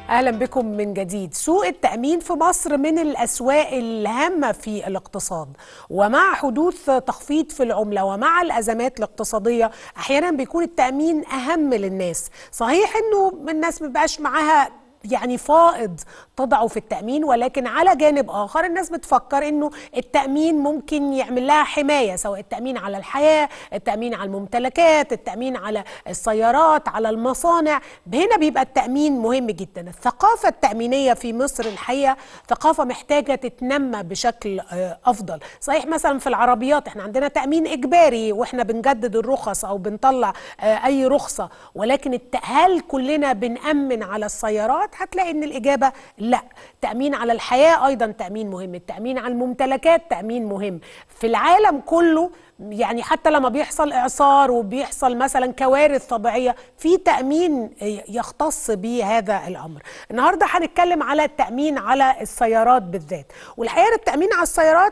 اهلا بكم من جديد سوق التامين في مصر من الاسواق الهامه في الاقتصاد ومع حدوث تخفيض في العمله ومع الازمات الاقتصاديه احيانا بيكون التامين اهم للناس صحيح انه الناس مبقاش معاها يعني فائض تضعه في التأمين ولكن على جانب آخر الناس بتفكر إنه التأمين ممكن يعمل لها حماية سواء التأمين على الحياة التأمين على الممتلكات التأمين على السيارات على المصانع هنا بيبقى التأمين مهم جدا الثقافة التأمينية في مصر الحقيقة ثقافة محتاجة تتنمى بشكل أفضل صحيح مثلا في العربيات احنا عندنا تأمين إجباري وإحنا بنجدد الرخص أو بنطلع أي رخصة ولكن هل كلنا بنأمن على السيارات هتلاقي ان الاجابه لا تامين على الحياه ايضا تامين مهم التامين على الممتلكات تامين مهم في العالم كله يعني حتى لما بيحصل اعصار وبيحصل مثلا كوارث طبيعيه في تامين يختص بهذا الامر النهارده هنتكلم على التامين على السيارات بالذات والحقيقه التامين على السيارات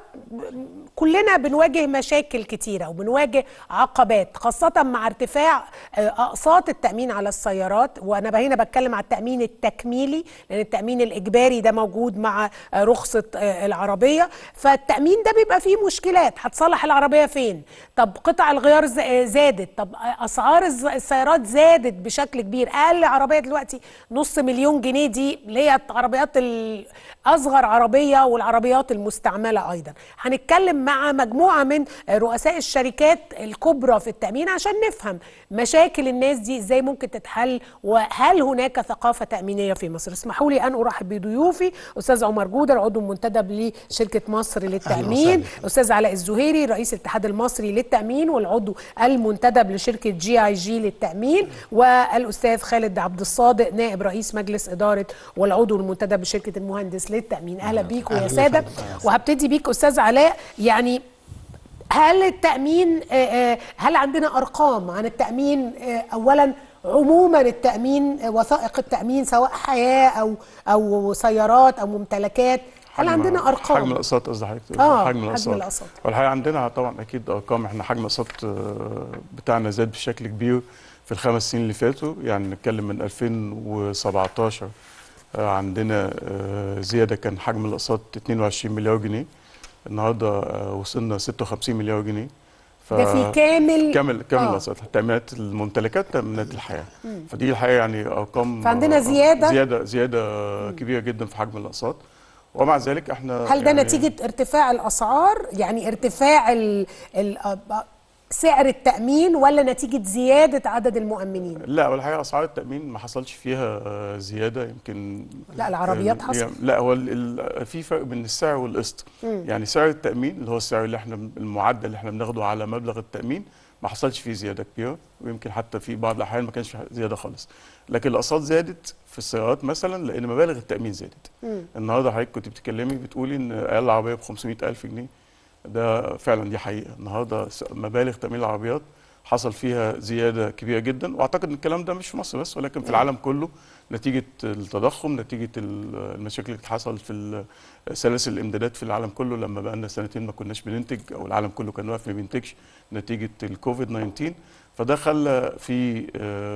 كلنا بنواجه مشاكل كتيره وبنواجه عقبات خاصه مع ارتفاع اقساط التامين على السيارات وانا هنا بتكلم على التامين التكميلي لان التامين الاجباري ده موجود مع رخصه العربيه فالتامين ده بيبقى فيه مشكلات هتصلح العربيه فين طب قطع الغيار زادت طب اسعار السيارات زادت بشكل كبير اقل عربيه دلوقتي نص مليون جنيه دي اللي هي العربيات اصغر عربيه والعربيات المستعمله ايضا هنتكلم مع مجموعه من رؤساء الشركات الكبرى في التامين عشان نفهم مشاكل الناس دي ازاي ممكن تتحل وهل هناك ثقافه تامينيه في مصر اسمحوا لي ان ارحب بضيوفي استاذ عمر جودر عضو منتدب لشركه مصر للتامين استاذ علاء الزهيري رئيس الاتحاد المصري للتامين والعضو المنتدب لشركه جي اي جي للتامين والاستاذ خالد عبد الصادق نائب رئيس مجلس اداره والعضو المنتدب بشركه المهندس للتامين اهلا بيكم يا ساده وهبتدي بيك استاذ علاء يعني هل التامين هل عندنا ارقام عن التامين اولا عموما التامين وثائق التامين سواء حياه او او سيارات او ممتلكات هل عندنا ارقام حجم الاقساط قصدي حضرتك اه حجم الاقساط والحقيقه عندنا طبعا اكيد ارقام احنا حجم الاقساط بتاعنا زاد بشكل كبير في الخمس سنين اللي فاتوا يعني نتكلم من 2017 عندنا زياده كان حجم الاقساط 22 مليار جنيه النهارده وصلنا 56 مليار جنيه ف... ده في كامل كامل كامل الاقساط آه. تامينات الممتلكات تامينات الحياه مم. فدي الحقيقه يعني ارقام فعندنا زياده زياده زياده مم. كبيره جدا في حجم الاقساط ومع ذلك احنا هل ده يعني نتيجه ارتفاع الاسعار يعني ارتفاع ال ال سعر التأمين ولا نتيجة زيادة عدد المؤمنين؟ لا والحقيقة أسعار التأمين ما حصلش فيها زيادة يمكن لا العربيات حصل لا هو في فرق بين السعر والقسط يعني سعر التأمين اللي هو السعر اللي احنا المعدل اللي احنا بناخده على مبلغ التأمين ما حصلش فيه زيادة كبيرة ويمكن حتى في بعض الأحيان ما كانش في زيادة خالص لكن الأقساط زادت في السيارات مثلا لأن مبالغ التأمين زادت مم. النهارده حضرتك كنت بتتكلمي بتقولي إن أقل عربية ب 500000 جنيه ده فعلا دي حقيقه النهارده مبالغ تامين العربيات حصل فيها زياده كبيره جدا واعتقد ان الكلام ده مش في مصر بس ولكن في العالم كله نتيجه التضخم نتيجه المشاكل اللي حصل في سلاسل الامدادات في العالم كله لما بقى لنا سنتين ما كناش بننتج او العالم كله كان واقف ما بينتجش نتيجه الكوفيد 19 فده خلى في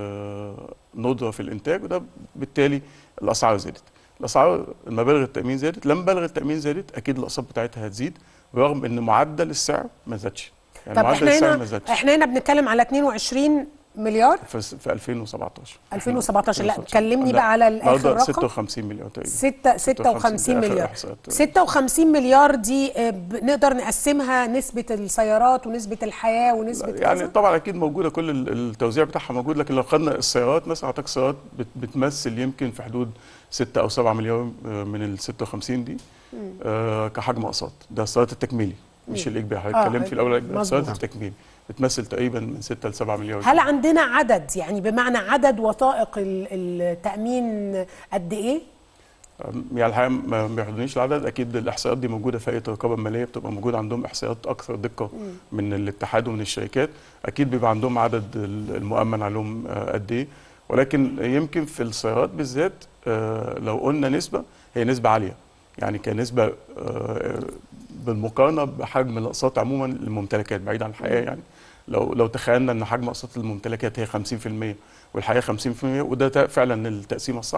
ندره في الانتاج وده بالتالي الاسعار زادت الاسعار مبالغ التامين زادت لما مبالغ التامين زادت اكيد الاقساط بتاعتها هتزيد رغم ان معدل السعر ما زادش يعني طب معدل احنا هنا احنا هنا بنتكلم على 22 مليار في, في 2017 2017 لا كلمني بقى على الاخر رقم 56 مليار تقريبا 6 56 مليار 56 مليار دي نقدر نقسمها نسبه السيارات ونسبه الحياه ونسبه يعني كذا؟ طبعا اكيد موجوده كل التوزيع بتاعها موجود لكن لو خدنا السيارات مثلا اعتقد السيارات بتمثل يمكن في حدود 6 او 7 مليار من ال 56 دي آه كحجم اقساط ده السيارات التكميلي مش الاجباري حضرتك اتكلمت في الاول السيارات التكميلي بتمثل تقريبا من 6 ل 7 مليار هل عندنا عدد يعني بمعنى عدد وثائق التامين قد ايه؟ يعني الحقيقه ما بيحضرنيش العدد اكيد الاحصائيات دي موجوده في هيئه الرقابه الماليه بتبقى موجوده عندهم احصائيات اكثر دقه من الاتحاد ومن الشركات اكيد بيبقى عندهم عدد المؤمن عليهم قد ايه ولكن يمكن في السيارات بالذات لو قلنا نسبه هي نسبه عاليه يعني كنسبه بالمقارنه بحجم الاقساط عموما للممتلكات بعيد عن الحياه يعني لو لو تخيلنا ان حجم اقساط الممتلكات هي 50% والحياه 50% وده فعلا التقسيمه الصح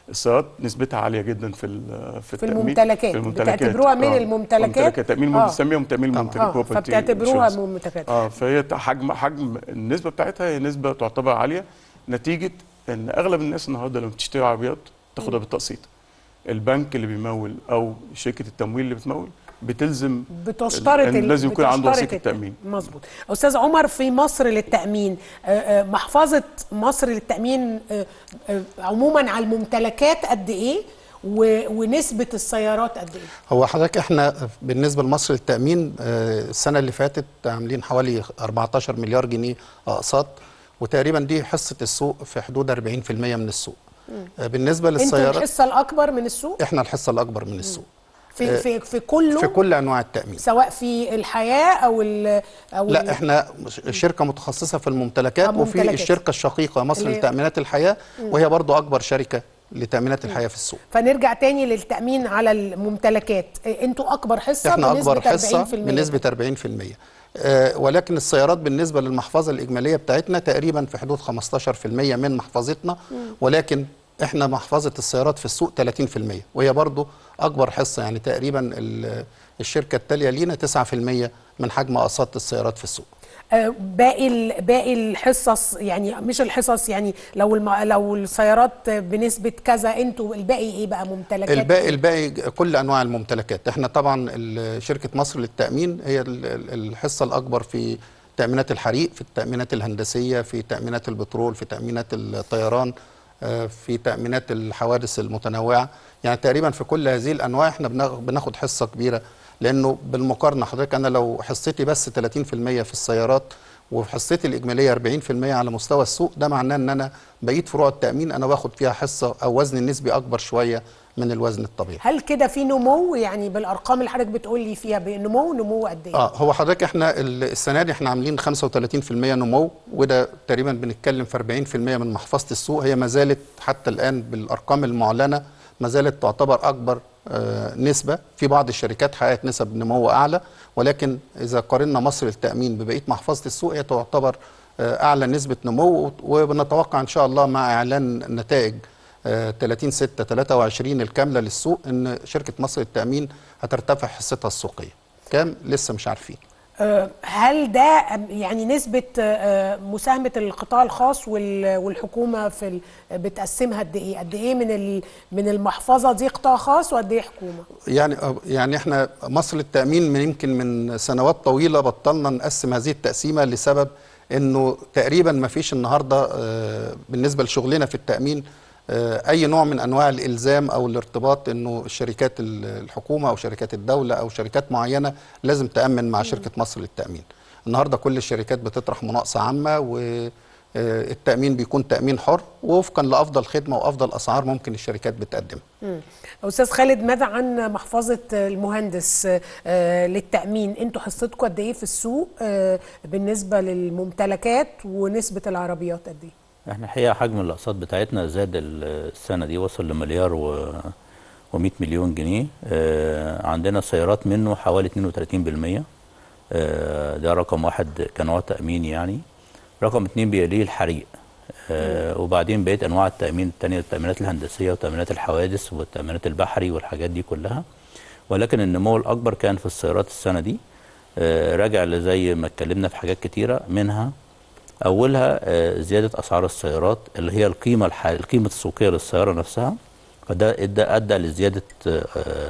السيارات نسبتها عاليه جدا في ال- في التامين الممتلكات. بتعتبروها من آه، الممتلكات؟ تامين آه. بنسميهم تامين اه ممتلك property فبتعتبروها insurance. ممتلكات اه فهي ت- حجم حجم النسبه بتاعتها هي نسبه تعتبر عاليه نتيجه ان اغلب الناس النهارده لما بتشتري عربيات تاخدها بالتقسيط البنك اللي بيمول او شركه التمويل اللي بتمول بتلزم بتشترط إن ال- لازم يكون عنده بتشترط وثيقه تامين مظبوط استاذ عمر في مصر للتامين آه، آه، محفظه مصر للتامين آه، آه، عموما على الممتلكات قد ايه و- ونسبه السيارات قد ايه هو حضرتك احنا بالنسبه لمصر للتامين آه، السنه اللي فاتت عاملين حوالي 14 مليار جنيه اقساط وتقريبا دي حصه السوق في حدود 40% من السوق آه، بالنسبه انتوا للسيارات الحصه الاكبر من السوق احنا الحصه الاكبر من السوق في في في كله في كل انواع التامين سواء في الحياه او ال او ال- لا احنا شركه متخصصه في الممتلكات آه، وفي ممتلكات. الشركه الشقيقه مصر اللي هي- لتامينات الحياه وهي برضو اكبر شركه لتامينات الحياه في السوق فنرجع تاني للتامين على الممتلكات إيه، انتوا اكبر حصه احنا بنسبه اكبر حصه 40% بنسبه 40% آه ولكن السيارات بالنسبه للمحفظه الاجماليه بتاعتنا تقريبا في حدود 15% من محفظتنا ولكن احنا محفظه السيارات في السوق 30% وهي برضو اكبر حصه يعني تقريبا ال- الشركه التاليه لينا 9% من حجم اقساط السيارات في السوق آه، باقي ال- باقي الحصص يعني مش الحصص يعني لو الم... لو السيارات بنسبه كذا انتوا الباقي ايه بقى ممتلكات الباقي الباقي كل انواع الممتلكات احنا طبعا ال- شركه مصر للتامين هي ال- ال- الحصه الاكبر في تامينات الحريق في التامينات الهندسيه في تامينات البترول في تامينات الطيران آه، في تامينات الحوادث المتنوعه يعني تقريبا في كل هذه الانواع احنا بناخ- بناخد حصه كبيره لانه بالمقارنه حضرتك انا لو حصتي بس 30% في السيارات وحصتي الاجماليه 40% على مستوى السوق ده معناه ان انا بقيت فروع التامين انا باخد فيها حصه او وزن النسبي اكبر شويه من الوزن الطبيعي هل كده في نمو يعني بالارقام اللي حضرتك بتقول لي فيها بنمو نمو قد ايه اه هو حضرتك احنا ال- السنه دي احنا عاملين 35% نمو وده تقريبا بنتكلم في 40% من محفظه السوق هي ما زالت حتى الان بالارقام المعلنه ما زالت تعتبر اكبر آه نسبه في بعض الشركات حققت نسب نمو اعلى ولكن اذا قارنا مصر التامين ببقيه محفظه السوق هي تعتبر آه اعلى نسبه نمو وبنتوقع ان شاء الله مع اعلان نتائج آه 30 6 23 الكامله للسوق ان شركه مصر للتامين هترتفع حصتها السوقيه كام لسه مش عارفين آه، هل ده يعني نسبة آه، مساهمة القطاع الخاص وال- والحكومة في ال- بتقسمها قد ايه؟ قد ايه من ال- من المحفظة دي قطاع خاص وقد ايه حكومة؟ يعني يعني احنا مصر للتامين من يمكن من سنوات طويله بطلنا نقسم هذه التقسيمه لسبب انه تقريبا ما فيش النهارده آه، بالنسبه لشغلنا في التامين آه، اي نوع من انواع الالزام او الارتباط انه الشركات ال- الحكومه او شركات الدوله او شركات معينه لازم تامن مع شركه مصر للتامين النهارده كل الشركات بتطرح مناقصه عامه و آه، التامين بيكون تامين حر ووفقا لافضل خدمه وافضل اسعار ممكن الشركات بتقدمها مم. استاذ خالد ماذا عن محفظة المهندس آه، للتأمين؟ انتوا حصتكم قد ايه في السوق آه، بالنسبة للممتلكات ونسبة العربيات قد ايه؟ احنا الحقيقه حجم الاقساط بتاعتنا زاد ال- السنه دي وصل لمليار و و100 مليون جنيه آه عندنا سيارات منه حوالي 32% آه ده رقم واحد كنوع تامين يعني رقم اتنين بيليه الحريق آه وبعدين بقيت انواع التامين التانية التامينات الهندسيه وتامينات الحوادث والتامينات البحري والحاجات دي كلها ولكن النمو الاكبر كان في السيارات السنه دي آه راجع لزي ما اتكلمنا في حاجات كتيره منها اولها آه، زياده اسعار السيارات اللي هي القيمه الح... القيمه السوقيه للسياره نفسها فده ادى ادى لزياده آه،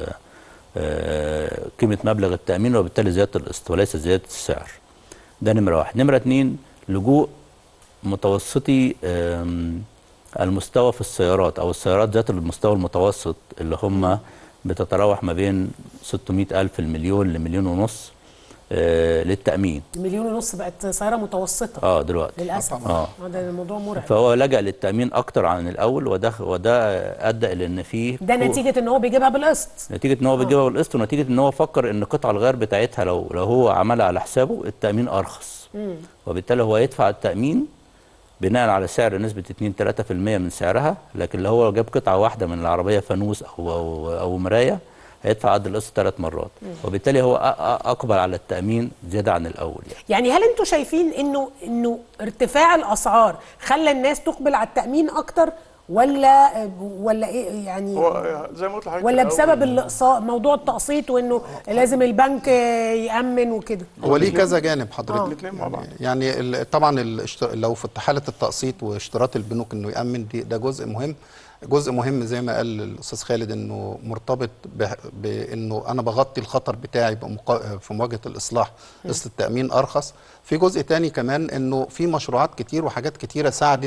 آه، قيمه مبلغ التامين وبالتالي زياده القسط وليس زياده السعر ده نمره واحد نمره اتنين لجوء متوسطي آم، المستوى في السيارات او السيارات ذات المستوى المتوسط اللي هم بتتراوح ما بين 600 الف المليون لمليون ونص آه، للتامين مليون ونص بقت سيارة متوسطة اه دلوقتي للأسف اه آه، ده الموضوع مرعب فهو لجأ للتأمين أكتر عن الأول وده وده أدى إلى إن فيه ده فوق- نتيجة ان هو بيجيبها بالقسط نتيجة إن هو بيجيبها بالقسط ونتيجة إن هو فكر إن قطع الغيار بتاعتها لو لو هو عملها على حسابه التأمين أرخص وبالتالي هو يدفع التأمين بناء على سعر نسبة 2 3% من سعرها لكن لو هو جاب قطعة واحدة من العربية فانوس أو أو, أو مراية هيدفع قد القسط ثلاث مرات وبالتالي هو أ- أ- أقبل على التأمين زيادة عن الأول يعني. يعني هل انتوا شايفين انه انه ارتفاع الاسعار خلى الناس تقبل على التامين اكتر ولا ولا ايه يعني هو زي ما قلت لحضرتك ولا في الأول، بسبب الاقساط موضوع التقسيط وانه لازم البنك يامن وكده هو ليه كذا جانب حضرتك الاثنين مع بعض يعني ال- طبعا الاشت- لو في حاله التقسيط واشتراط البنوك انه يامن دي ده جزء مهم جزء مهم زي ما قال الاستاذ خالد انه مرتبط به- بانه انا بغطي الخطر بتاعي بمقا- في مواجهه الاصلاح قسط التامين ارخص في جزء تاني كمان انه في مشروعات كتير وحاجات كتيره ساعدت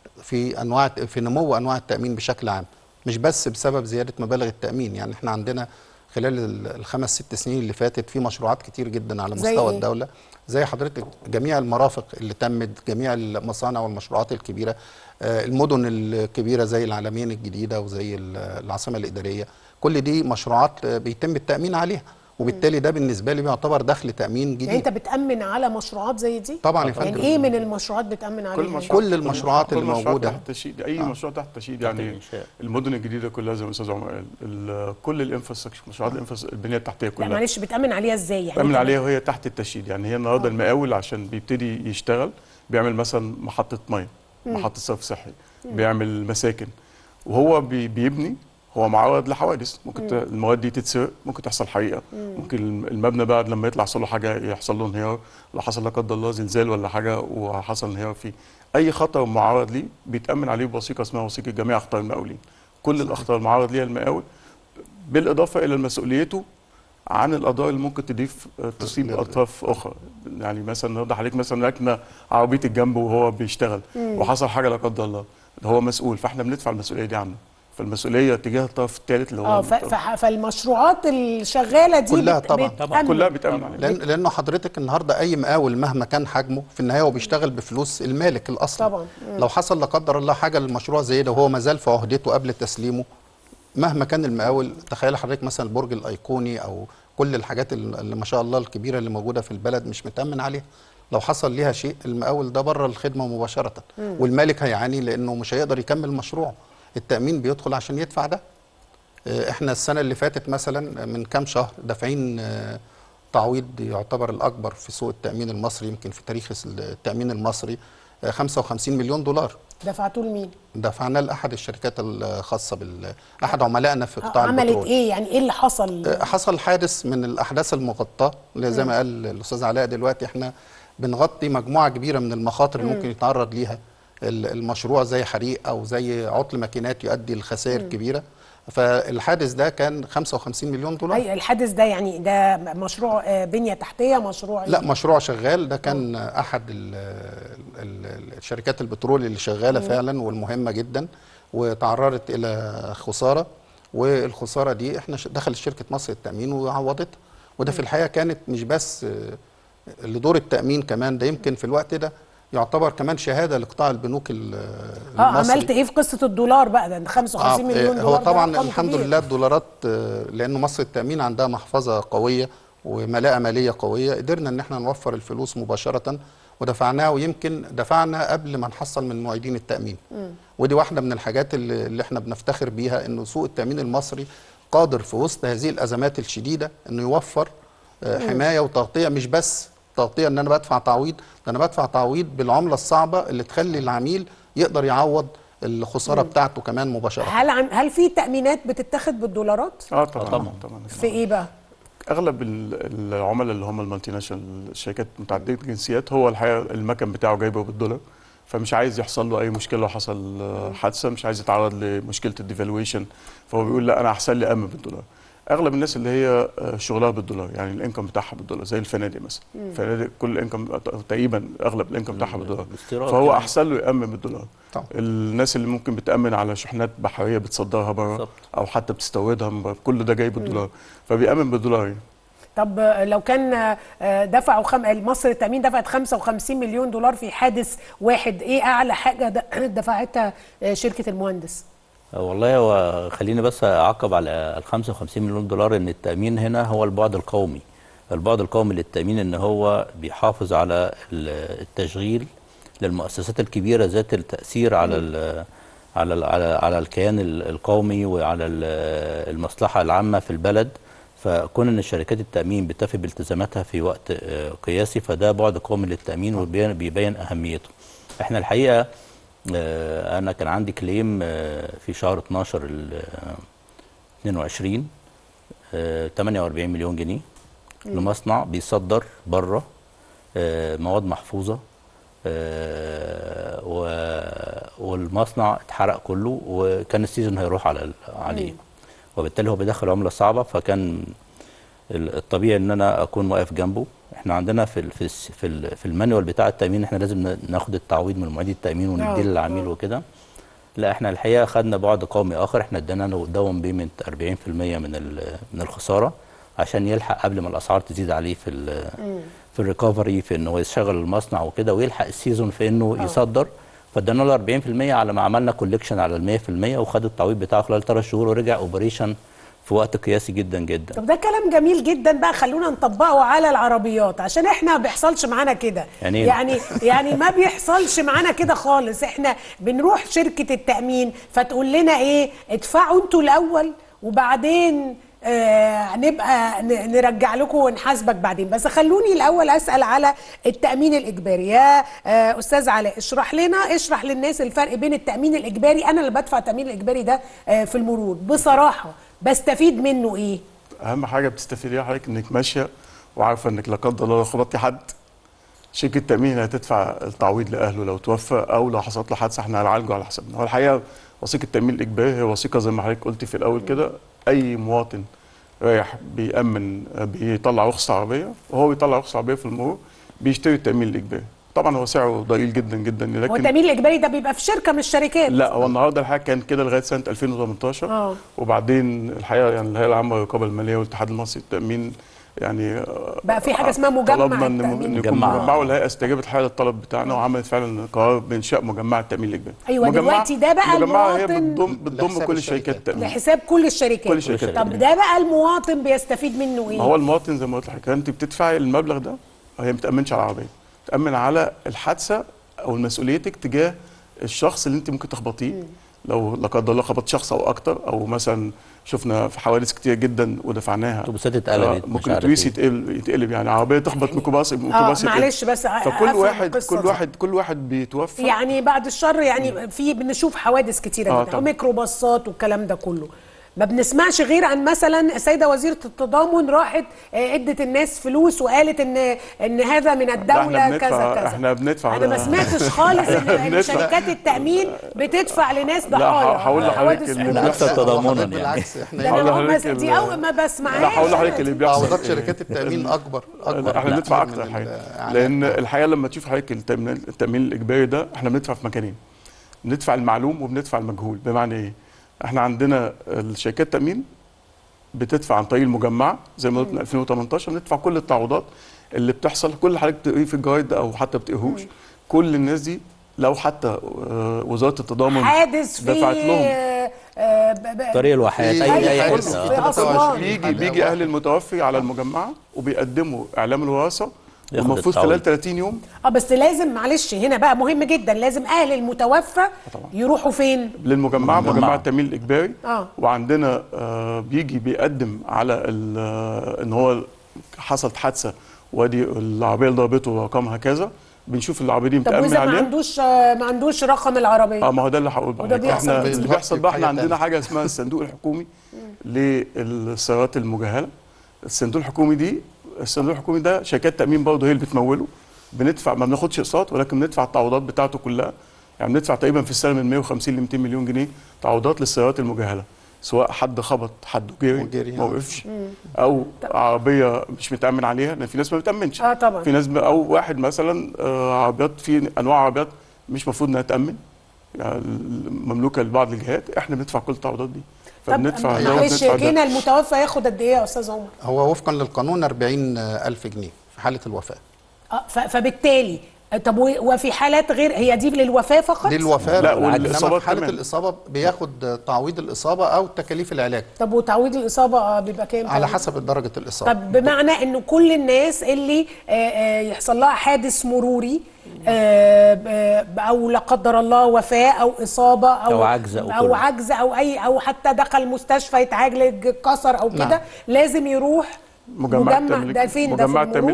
في انواع في نمو انواع التامين بشكل عام مش بس بسبب زياده مبالغ التامين يعني احنا عندنا خلال ال- الخمس ست سنين اللي فاتت في مشروعات كتير جدا على زي مستوى إيه؟ الدوله زي حضرتك جميع المرافق اللي تمت جميع المصانع والمشروعات الكبيره آه، المدن الكبيره زي العالمين الجديده وزي ال- العاصمه الاداريه كل دي مشروعات آه، بيتم التامين عليها وبالتالي ده بالنسبه لي بيعتبر دخل تامين يعني جديد انت بتامن على مشروعات زي دي طبعا يا يعني فندم ايه من المشروعات بتامن كل عليها مشروع كل المشروعات كل اللي مشروع موجودة. تحت تشييد اي مشروع تحت تشييد يعني الإنشاء. المدن الجديده كلها زي ما الاستاذ عمر قال ال- كل الانفراستراكشر مشروعات الانفراس- البنيه التحتيه لا كلها معلش بتامن عليها ازاي يعني بتعمل أنت عليها وهي تحت التشييد يعني هي النهارده المقاول عشان بيبتدي يشتغل بيعمل مثلا محطه ميه محطه صرف صحي بيعمل مساكن وهو بي بيبني هو معرض لحوادث ممكن ت- المواد دي تتسرق ممكن تحصل حريقه ممكن الم- المبنى بعد لما يطلع يحصل له حاجه يحصل له انهيار لو حصل لا قدر الله زلزال ولا حاجه وحصل انهيار فيه اي خطر معرض ليه بيتامن عليه بوثيقه اسمها وثيقه جميع اخطار المقاولين كل الاخطار المعرض ليها المقاول بالاضافه الى مسؤوليته عن الاضرار اللي ممكن تضيف تصيب لل- اطراف اخرى يعني مثلا النهارده حضرتك مثلا ركنه عربيه الجنب وهو بيشتغل وحصل حاجه لا قدر الله ده هو مسؤول فاحنا بندفع المسؤوليه دي عنه فالمسؤوليه تجاه الطرف الثالث اللي هو اه ف- ف- فالمشروعات الشغاله دي كلها بت- طبعاً. بتأمن. طبعاً. كلها بتامن عليها لان لانه حضرتك النهارده اي مقاول مهما كان حجمه في النهايه هو بيشتغل بفلوس المالك الاصلي طبعاً. لو حصل لا قدر الله حاجه للمشروع زي ده وهو ما زال في عهدته قبل تسليمه مهما كان المقاول تخيل حضرتك مثلا البرج الايقوني او كل الحاجات ال- اللي ما شاء الله الكبيره اللي موجوده في البلد مش متامن عليها لو حصل ليها شيء المقاول ده بره الخدمه مباشره والمالك هيعاني لانه مش هيقدر يكمل مشروعه التامين بيدخل عشان يدفع ده آه، احنا السنه اللي فاتت مثلا من كام شهر دافعين آه، تعويض يعتبر الاكبر في سوق التامين المصري يمكن في تاريخ التامين المصري آه، 55 مليون دولار دفعتوه لمين؟ دفعناه لاحد الشركات الخاصه بال احد عملائنا في آه، قطاع عملت البترول ايه يعني ايه اللي حصل؟ آه، حصل حادث من الاحداث المغطاه اللي زي ما قال الاستاذ علاء دلوقتي احنا بنغطي مجموعه كبيره من المخاطر اللي ممكن يتعرض ليها ال- المشروع زي حريق او زي عطل ماكينات يؤدي لخسائر كبيره فالحادث ده كان 55 مليون دولار اي الحادث ده يعني ده مشروع آه، بنيه تحتيه مشروع لا مشروع شغال ده كان احد ال ال الشركات البترول اللي شغاله فعلا والمهمه جدا وتعرضت الى خساره والخساره دي احنا ش- دخلت شركه مصر التامين وعوضتها وده في الحقيقه كانت مش بس آه، لدور التامين كمان ده يمكن في الوقت ده يعتبر كمان شهاده لقطاع البنوك ال- اه المصري عملت ايه في قصه الدولار بقى ده 55 آه، مليون آه، دولار هو ده طبعا رقم الحمد كبير. لله الدولارات آه، لانه مصر التامين عندها محفظه قويه وملاءه ماليه قويه قدرنا ان احنا نوفر الفلوس مباشره ودفعناها ويمكن دفعنا قبل ما نحصل من معيدين التامين ودي واحده من الحاجات اللي, اللي احنا بنفتخر بيها انه سوق التامين المصري قادر في وسط هذه الازمات الشديده انه يوفر آه، حمايه وتغطيه مش بس تغطيه ان انا بدفع تعويض ده انا بدفع تعويض بالعمله الصعبه اللي تخلي العميل يقدر يعوض الخساره بتاعته كمان مباشره هل عم هل في تامينات بتتاخد بالدولارات؟ اه طبعا طبعاً. طبعا في ايه بقى؟ اغلب ال- العملاء اللي هم المالتي ناشونال الشركات متعدده الجنسيات هو الحقيقه المكن بتاعه جايبه بالدولار فمش عايز يحصل له اي مشكله لو حصل آه، حادثه مش عايز يتعرض لمشكله الديفالويشن فهو بيقول لا انا احسن لي امن بالدولار اغلب الناس اللي هي آه، شغلها بالدولار يعني الانكم بتاعها بالدولار زي الفنادق مثلا الفنادق كل الانكم تقريبا اغلب الانكم بتاعها بالدولار الاستيراد فهو كمان. احسن له يامن بالدولار طبعا. الناس اللي ممكن بتامن على شحنات بحريه بتصدرها بره بالظبط. او حتى بتستوردها من بره كل ده جاي بالدولار فبيامن بالدولار يعني. طب آه، لو كان آه، دفعوا خم... مصر التامين دفعت 55 مليون دولار في حادث واحد ايه اعلى حاجه د- دفعتها آه، شركه المهندس؟ والله هو خليني بس اعقب على ال 55 مليون دولار ان التامين هنا هو البعد القومي البعد القومي للتامين ان هو بيحافظ على ال- التشغيل للمؤسسات الكبيره ذات التاثير على ال على ال على على الكيان ال- القومي وعلى ال- المصلحه العامه في البلد فكون ان شركات التامين بتفي بالتزاماتها في وقت آه، قياسي فده بعد قومي للتامين وبيبين بيبين اهميته احنا الحقيقه آه، انا كان عندي كليم آه، في شهر 12 ال آه، 22 آه، 48 مليون جنيه لمصنع بيصدر بره آه، مواد محفوظه آه، و- والمصنع اتحرق كله وكان السيزون هيروح على ال- عليه وبالتالي هو بيدخل عمله صعبه فكان ال- الطبيعي ان انا اكون واقف جنبه احنا عندنا في ال في ال في, ال في المانيوال بتاع التامين احنا لازم ن- ناخد التعويض من معيد التامين آه، ونديه للعميل وكده لا احنا الحقيقه خدنا بعد قومي اخر احنا ادينا له داون بيمنت 40% من ال- من الخساره عشان يلحق قبل ما الاسعار تزيد عليه في ال في الريكفري في ان هو يشغل المصنع وكده ويلحق السيزون في انه يصدر فادينا له 40% على ما عملنا كوليكشن على ال 100% وخد التعويض بتاعه خلال 3 شهور ورجع اوبريشن في وقت قياسي جدا جدا طب ده كلام جميل جدا بقى خلونا نطبقه على العربيات عشان احنا ما بيحصلش معانا كده يعني إيه؟ يعني يعني ما بيحصلش معانا كده خالص احنا بنروح شركة التأمين فتقول لنا ايه ادفعوا انتوا الأول وبعدين آه هنبقى ن- نرجع لكم ونحاسبك بعدين بس خلوني الأول أسأل على التأمين الإجباري يا آه أستاذ علاء اشرح لنا اشرح للناس الفرق بين التأمين الإجباري أنا اللي بدفع التأمين الإجباري ده آه في المرور بصراحة بستفيد منه ايه؟ اهم حاجه بتستفيديها حضرتك انك ماشيه وعارفه انك لا قدر الله لو خبطتي حد شركه التامين هتدفع التعويض لاهله لو توفى او لو حصلت له حادثه احنا هنعالجه على حسابنا هو الحقيقه وثيقه التامين الاجباري هي وثيقه زي ما حضرتك قلتي في الاول كده اي مواطن رايح بيامن بيطلع رخصه عربيه وهو بيطلع رخصه عربيه في المرور بيشتري التامين الاجباري طبعا هو سعره ضئيل جدا جدا هو لكن التأمين الإجباري ده بيبقى في شركة من الشركات لا هو النهارده الحقيقه كان كده لغايه سنه 2018 آه. وبعدين الحقيقه يعني الهيئه العامه للرقابه الماليه والاتحاد المصري للتامين يعني آه، بقى في حاجة اسمها مجمع طلبنا ان التأمين. إن يكون مجمع. مجمع والهيئه استجابت الحقيقه للطلب بتاعنا وعملت فعلا قرار بانشاء مجمع التامين الاجباري أيوة، مجمع- دلوقتي ده بقى مجمع هي المواطن بتضم بتضم لحساب كل الشركات. شركات التامين لحساب كل الشركات كل شركات طب التأمين. ده بقى المواطن بيستفيد منه ايه؟ ما هو المواطن زي ما قلت لحضرتك انت بتدفعي المبلغ ده هي ما بتامنش على العربيه بتامن على الحادثه او مسؤوليتك تجاه الشخص اللي انت ممكن تخبطيه لو لا قدر الله خبط شخص او اكتر او مثلا شفنا في حوادث كتير جدا ودفعناها اتوبيسات آه، اتقلبت مش ممكن عارف اتوبيس إيه. يتقلب يتقلب يعني عربيه تخبط ميكروباص اه ميكروباص يتقلب. معلش بس أ- فكل أفهم واحد القصة كل دي. واحد كل واحد بيتوفى يعني بعد الشر يعني في بنشوف حوادث كتيرة آه، جدا طبعا. وميكروباصات والكلام ده كله ما بنسمعش غير عن مثلا السيده وزيره التضامن راحت آه، ادت الناس فلوس وقالت ان ان هذا من الدوله إحنا كذا بندفع- كذا إحنا بندفع انا ما ده. سمعتش خالص ان إن بندفع. شركات التأمين بتدفع لناس ضحايا هقول لحضرتك حوادث اللي فلوس. احنا اكثر لا، هو تضامنا حضرتك يعني بالعكس احنا ده هقول انا أول ما لحضرتك دي ال- اول ما بسمعهاش لا هقول لحضرتك اللي بيحصل تعويضات إيه. شركات التامين اكبر اكبر احنا بندفع بكتير اكتر من الحقيقه الإعلانات. لان الحقيقه لما تشوف حضرتك التامين التامين الاجباري ده احنا بندفع في مكانين بندفع المعلوم وبندفع المجهول بمعنى ايه احنا عندنا الشركات التامين بتدفع عن طريق المجمع زي ما قلت من 2018 بندفع كل التعويضات اللي بتحصل كل اللي حضرتك بتقريه في الجرايد ده او حتى بتقريهوش كل الناس دي لو حتى آه، وزاره التضامن حادث في دفعت لهم آه، آه، ب- ب- طريق الواحات في- اي أي اي حادث حته في آه. أسوان. بيجي بيجي اهل المتوفي على المجمعه وبيقدموا اعلام الوراثه ياخد والمفروض التعويض. خلال 30 يوم اه بس لازم معلش هنا بقى مهم جدا لازم اهل المتوفى طبعا. يروحوا فين؟ للمجمع مجمع. مجمع التامين الاجباري اه وعندنا آه، بيجي بيقدم على ال- آه، ان هو حصلت حادثه وادي العربيه اللي ضربته رقمها كذا بنشوف العربيه دي طب متامن واذا ما عليها عندوش آه، ما عندوش رقم العربيه اه ما هو ده اللي هقول بقى وده لك. بيحصل احنا كتير. اللي بيحصل بقى احنا حاجة عندنا تانية. حاجه اسمها الصندوق الحكومي للسيارات المجهله الصندوق الحكومي دي الصندوق الحكومي ده شركات تامين برضه هي اللي بتموله بندفع ما بناخدش اقساط ولكن بندفع التعويضات بتاعته كلها يعني بندفع تقريبا في السنه من 150 ل 200 مليون جنيه تعويضات للسيارات المجهله سواء حد خبط حد جري وجري، ما آه. وقفش او عربيه مش متامن عليها لان في ناس ما بتامنش اه طبعا في ناس ب- او واحد مثلا آه، عربيات في انواع عربيات مش المفروض انها تامن يعني مملوكه لبعض الجهات احنا بندفع كل التعويضات دي طب فبندفع ده معلش وبندفع ده. كده المتوفى ياخد قد ايه يا استاذ عمر؟ هو وفقا للقانون 40 ألف جنيه في حالة الوفاة آه ف- فبالتالي آه، طب و- وفي حالات غير هي دي للوفاه فقط؟ دي الوفاة لا، إنما والإصابات في حالة كمان. الإصابة بياخد تعويض الإصابة أو تكاليف العلاج طب وتعويض الاصابه آه، بيبقى كام؟ على طيب؟ حسب درجة الإصابة طب بمعنى انه كل الناس اللي آه، آه، يحصل لها حادث مروري آه، ب- او لا قدر الله وفاه او اصابه او أو عجز أو او كله. عجز او اي او حتى دخل مستشفى يتعالج كسر او كده نعم. لازم يروح مجمع التمويل ده فين؟ ده في مجمع التمويل المرور؟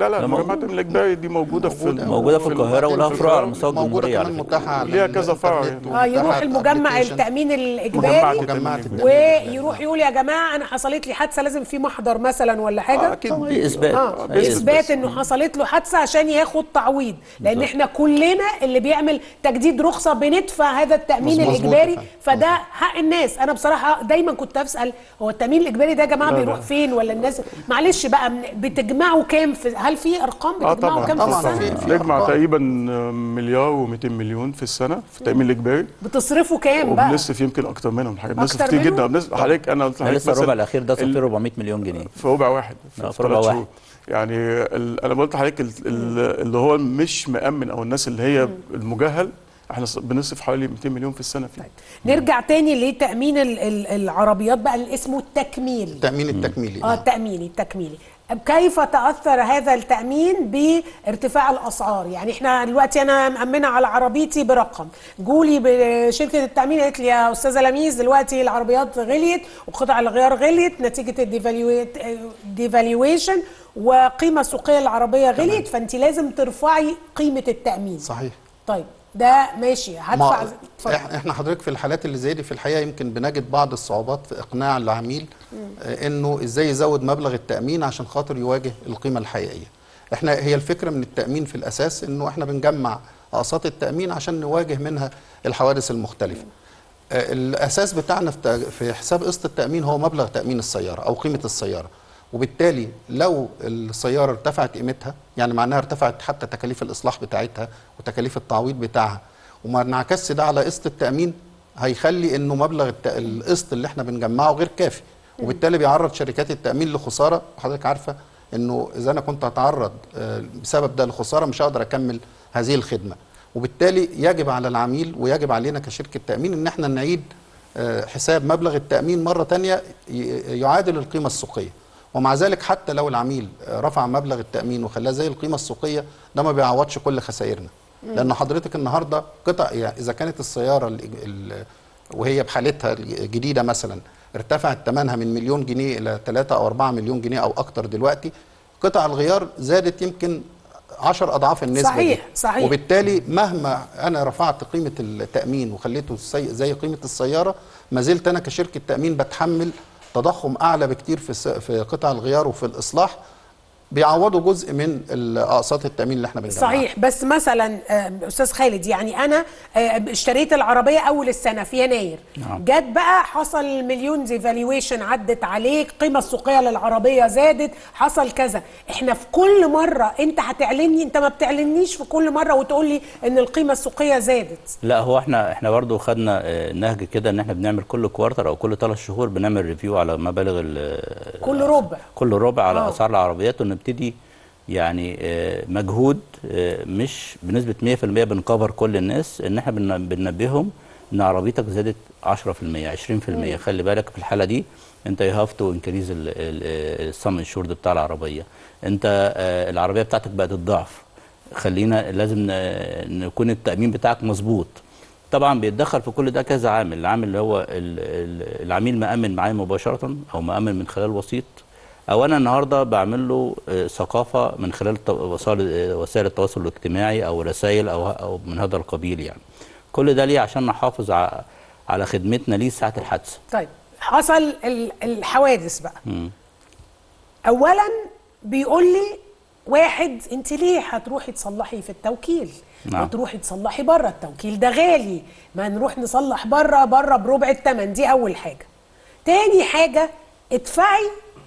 لان احنا كلنا اللي بيعمل تجديد رخصه بندفع هذا التامين مظبوط الاجباري فعلا. فده حق الناس انا بصراحه دايما كنت اسال هو التامين الاجباري ده يا جماعه لا، لا. بيروح فين ولا الناس معلش بقى من- بتجمعوا كام في هل في ارقام اه بتجمعوا طبعا كام طبعاً. في في- السنه في بنجمع أرقام. تقريبا مليار و200 مليون في السنه في التامين الاجباري بتصرفوا كام بقى وبنصرف يمكن اكتر منهم حاجات بنصرف أكتر كتير منهم؟ جدا بنصرف حضرتك انا قلت احنا لحضرتك لسه الربع مثلا الاخير ده صرف 400 مليون جنيه في ربع واحد لا، في ثلاث ربع شهور. واحد. يعني ال- انا قلت لحضرتك ال- ال- اللي هو مش مأمن او الناس اللي هي المجهل احنا ص- بنصرف حوالي 200 مليون في السنه فيه نرجع تاني لتامين ال- ال- العربيات بقى اللي اسمه التكميل التامين التكميلي اه نعم. التأميني التكميلي كيف تأثر هذا التأمين بارتفاع الأسعار يعني احنا دلوقتي أنا مأمنة على عربيتي برقم جولي بشركة التأمين قالت لي يا أستاذة لميس دلوقتي العربيات غليت وقطع الغيار غليت نتيجة الديفالويشن وقيمة سوقية العربية غليت فأنت لازم ترفعي قيمة التأمين صحيح طيب ده ماشي هدفع ما اتفضل. إح- احنا حضرتك في الحالات اللي زي دي في الحقيقه يمكن بنجد بعض الصعوبات في اقناع العميل آه، انه ازاي يزود مبلغ التامين عشان خاطر يواجه القيمه الحقيقيه احنا هي الفكره من التامين في الاساس انه احنا بنجمع اقساط التامين عشان نواجه منها الحوادث المختلفه آه، الاساس بتاعنا في تا- في حساب قسط التامين هو مبلغ تامين السياره او قيمه السياره وبالتالي لو السياره ارتفعت قيمتها يعني معناها ارتفعت حتى تكاليف الاصلاح بتاعتها وتكاليف التعويض بتاعها وما انعكسش ده على قسط التامين هيخلي انه مبلغ الت- القسط اللي احنا بنجمعه غير كافي وبالتالي بيعرض شركات التامين لخساره وحضرتك عارفه انه اذا انا كنت هتعرض آه، بسبب ده لخساره مش هقدر اكمل هذه الخدمه وبالتالي يجب على العميل ويجب علينا كشركه تامين ان احنا نعيد آه، حساب مبلغ التامين مره تانية ي- يعادل القيمه السوقيه ومع ذلك حتى لو العميل آه، رفع مبلغ التامين وخلاه زي القيمه السوقيه ده ما بيعوضش كل خسائرنا لان حضرتك النهارده قطع يعني اذا كانت السياره ال- ال- وهي بحالتها الجديده مثلا ارتفعت ثمنها من مليون جنيه الى 3 او 4 مليون جنيه او اكتر دلوقتي قطع الغيار زادت يمكن 10 اضعاف النسبه صحيح، دي. صحيح. وبالتالي مهما انا رفعت قيمه التامين وخليته سي- زي قيمه السياره ما زلت انا كشركه تامين بتحمل تضخم اعلى بكتير في الس- في قطع الغيار وفي الاصلاح بيعوضوا جزء من اقساط التامين اللي احنا بنجمعها صحيح بس مثلا آه، استاذ خالد يعني انا آه، اشتريت العربيه اول السنه في يناير نعم. جت بقى حصل مليون ديفالويشن عدت عليك القيمه السوقيه للعربيه زادت حصل كذا احنا في كل مره انت هتعلني انت ما بتعلنيش في كل مره وتقول لي ان القيمه السوقيه زادت لا هو احنا احنا برضو خدنا آه، نهج كده ان احنا بنعمل كل كوارتر او كل ثلاث شهور بنعمل ريفيو على مبالغ ال- كل ربع. كل ربع على آه. اسعار العربيات ونبتدي يعني آه، مجهود آه، مش بنسبه 100% بنكفر كل الناس ان احنا بن- بننبههم ان عربيتك زادت 10% 20% خلي بالك في الحاله دي انت يو هاف تو انكريز السم انشورد بتاع العربيه انت آه، العربيه بتاعتك بقت الضعف خلينا لازم ن- نكون التامين بتاعك مظبوط طبعا بيتدخل في كل ده كذا عامل العامل اللي هو ال- ال- العميل مأمن معايا مباشرة أو مأمن من خلال وسيط أو أنا النهاردة بعمل له آه، ثقافة من خلال الت- وسائل آه، وسائل التواصل الاجتماعي أو رسائل أو أو من هذا القبيل يعني كل ده ليه عشان نحافظ ع- على خدمتنا ليه ساعة الحادثة طيب حصل ال- الحوادث بقى مم. اولا بيقول لي واحد انت ليه هتروحي تصلحي في التوكيل نعم. ما تروحي تصلحي بره التوكيل ده غالي ما نروح نصلح بره بره بربع الثمن دي اول حاجه تاني حاجه ادفعي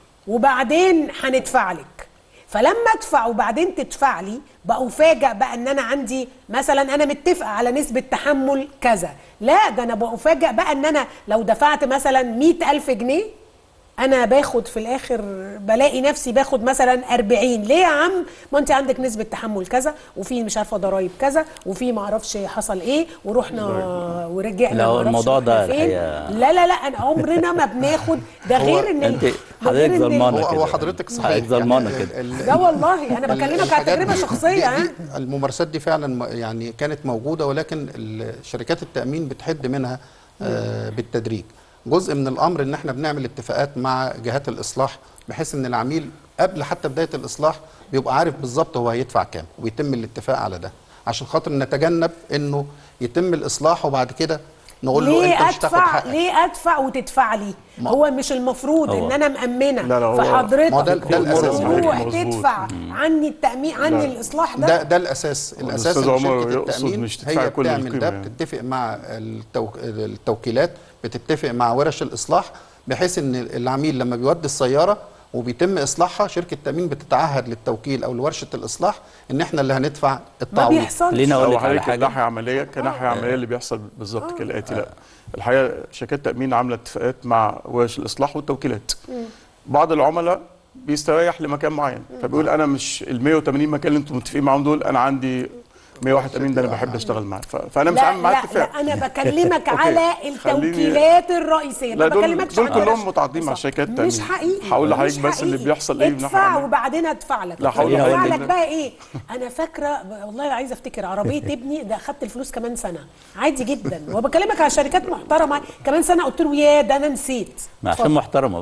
وبعدين هندفع لك فلما ادفع وبعدين تدفع لي بقى افاجئ بقى ان انا عندي مثلا انا متفقه على نسبه تحمل كذا لا ده انا بقى افاجئ بقى ان انا لو دفعت مثلا مئة ألف جنيه انا باخد في الاخر بلاقي نفسي باخد مثلا 40 ليه يا عم ما انت عندك نسبه تحمل كذا وفي مش عارفه ضرايب كذا وفي ما اعرفش حصل ايه ورحنا ورجعنا لا، هو ما أعرفش الموضوع ده رحنا فين. الحقيقة- لا لا لا انا عمرنا ما بناخد ده هو غير ان أنت غير حضرتك إن- ظلمانة هو كده. هو حضرتك صحيح حضرتك ظلمانة يعني كده. ال- ال- ده والله انا ال- بكلمك عن الحاجات تجربه دي- شخصيه دي- ها دي الممارسات دي فعلا م- يعني كانت موجوده ولكن ال- شركات التامين بتحد منها آه بالتدريج جزء من الامر ان احنا بنعمل اتفاقات مع جهات الاصلاح بحيث ان العميل قبل حتى بدايه الاصلاح بيبقى عارف بالظبط هو هيدفع كام ويتم الاتفاق على ده عشان خاطر نتجنب انه يتم الاصلاح وبعد كده نقول له ليه انت مش تاخد ادفع حقك ليه ادفع وتدفع لي ما- هو مش المفروض هو- ان انا مامنه لا، لا، هو- فحضرتك ما ده- ده الأساس. تروح مظبوط. تدفع عني التامين عني لا. الاصلاح ده ده ده الاساس الاساس الأستاذ ان عمر شركه يقصد التامين مش تدفعي هي كل بتعمل القيمة ده يعني. بتتفق مع التو... التوكيلات بتتفق مع ورش الاصلاح بحيث ان العميل لما بيودي السياره وبيتم اصلاحها شركه التامين بتتعهد للتوكيل او لورشه الاصلاح ان احنا اللي هندفع ما التعويض بيحصلش خليني اقول هو لك على حضرتك حاجه ناحيه عمليه كناحيه عمليه اللي بيحصل بالظبط كالاتي لا الحقيقه شركات التامين عامله اتفاقات مع ورش الاصلاح والتوكيلات بعض العملاء بيستريح لمكان معين فبيقول انا مش ال 180 مكان اللي انتم متفقين معاهم دول انا عندي 101 تامين ده انا بحب اشتغل معاه ف- فانا مش لا عامل معاه لا, اتفاق لا انا بكلمك أوكي. على خليني- التوكيلات الرئيسيه لا ما دول بكلمكش دول عن كلهم ورش متعاقدين مع الإصلاح. شركات مش تامين حقيقي هقول مش لحضرتك بس اللي حقيقي. بيحصل ايه من ناحيه ادفع عملية. وبعدين ادفع لك لا، هقول ادفع لحضرتك لك إن- بقى ايه انا فاكره والله عايزه افتكر عربيه ابني ده اخدت الفلوس كمان سنه عادي جدا وبكلمك على شركات محترمه كمان سنه قلت له يا ده انا نسيت ما عشان اتفضل. محترمه